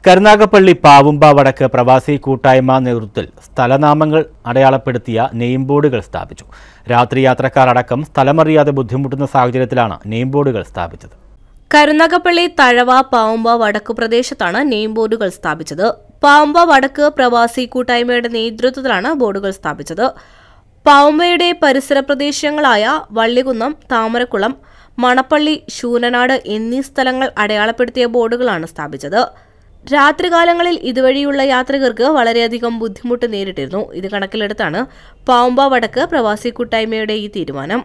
കരുനാഗപ്പള്ളി പാവുമ്പ വടക്ക് പ്രവാസി കൂട്ടായ്മ നേതൃത്വത്തിൽ സ്ഥലനാമങ്ങൾ അടയാളപ്പെടുത്തിയ നെയിം ബോർഡുകൾ സ്ഥാപിച്ചു രാത്രി യാത്രക്കാരടക്കം സ്ഥലമറിയാതെ ബുദ്ധിമുട്ടുന്ന സാഹചര്യത്തിലാണ് നെയിം ബോർഡുകൾ സ്ഥാപിച്ചത് കരുനാഗപ്പള്ളി തഴവ പാവുമ്പ വടക്ക് പ്രദേശത്താണ് നെയിം ബോർഡുകൾ സ്ഥാപിച്ചത് പാവുമ്പ വടക്ക് പ്രവാസി കൂട്ടായ്മയുടെ നേതൃത്വത്തിലാണ് ബോർഡുകൾ സ്ഥാപിച്ചത് പാവുമ്പയുടെ പരിസര പ്രദേശങ്ങളായ വള്ളികുന്നം താമരക്കുളം മണപ്പള്ളി ശൂനനാട് എന്നീ സ്ഥലങ്ങൾ അടയാളപ്പെടുത്തിയ ബോർഡുകളാണ് സ്ഥാപിച്ചത് രാത്രികാലങ്ങളിൽ ഇതുവഴിയുള്ള യാത്രികർക്ക് വളരെയധികം ബുദ്ധിമുട്ട് നേരിട്ടിരുന്നു ഇത് കണക്കിലെടുത്താണ് പാവുമ്പ വടക്ക് പ്രവാസി കൂട്ടായ്മയുടെ ഈ തീരുമാനം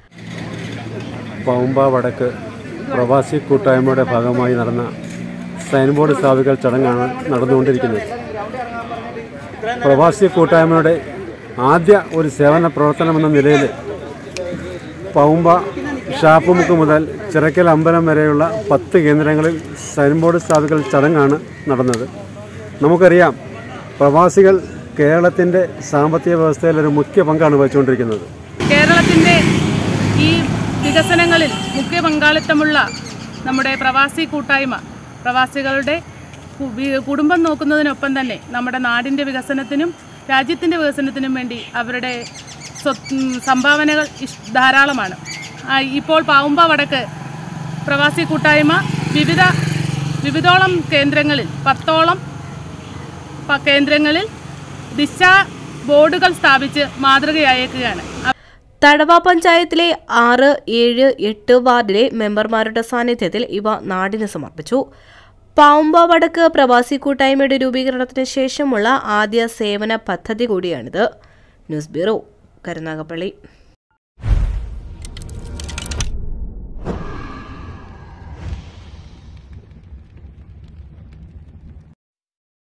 പൗമ്പ വടക്ക് പ്രവാസി കൂട്ടായ്മയുടെ ഭാഗമായി നടന്ന സൈൻ ബോർഡ് സ്ഥാപിക്കൽ ചടങ്ങാണ് നടന്നുകൊണ്ടിരിക്കുന്നത് പ്രവാസി കൂട്ടായ്മയുടെ ആദ്യ ഒരു സേവന പ്രവർത്തനമെന്ന നിലയിൽ പൗമ്പ ഷാപ്പുമുക്ക് മുതൽ ചിറക്കൽ അമ്പലം വരെയുള്ള പത്ത് കേന്ദ്രങ്ങളിൽ സൈൻ ബോർഡ് സ്ഥാപിക്കൽ ചടങ്ങാണ് നടന്നത് നമുക്കറിയാം പ്രവാസികൾ കേരളത്തിൻ്റെ സാമ്പത്തിക വ്യവസ്ഥയിൽ ഒരു മുഖ്യ പങ്കാണ് വഹിച്ചുകൊണ്ടിരിക്കുന്നത് കേരളത്തിൻ്റെ ഈ വികസനങ്ങളിൽ മുഖ്യ പങ്കാളിത്തമുള്ള നമ്മുടെ പ്രവാസി കൂട്ടായ്മ പ്രവാസികളുടെ കു- വി- കുടുംബം നോക്കുന്നതിനൊപ്പം തന്നെ നമ്മുടെ നാടിൻ്റെ വികസനത്തിനും രാജ്യത്തിൻ്റെ വികസനത്തിനും വേണ്ടി അവരുടെ സ്വത്ത് ഉം, സംഭാവനകൾ ഇഷ്- ധാരാളമാണ് ആ, ഇപ്പോൾ പാവുമ്പ വടക്ക് പ്രവാസി കൂട്ടായ്മ വിവിധ വിവിധോളം കേന്ദ്രങ്ങളിൽ പത്തോളം പ- കേന്ദ്രങ്ങളിൽ ദിശ ബോർഡുകൾ സ്ഥാപിച്ച് മാതൃകയായേക്കുകയാണ് തഴവ പഞ്ചായത്തിലെ ആറ് ഏഴ് എട്ട് വാർഡിലെ മെമ്പർമാരുടെ സാന്നിധ്യത്തിൽ ഇവ നാടിന് സമർപ്പിച്ചു പാവുമ്പ വടക്ക് പ്രവാസി കൂട്ടായ്മയുടെ രൂപീകരണത്തിന് ശേഷമുള്ള ആദ്യ സേവന പദ്ധതി കൂടിയാണിത് ന്യൂസ് ബ്യൂറോ കരുനാഗപ്പള്ളി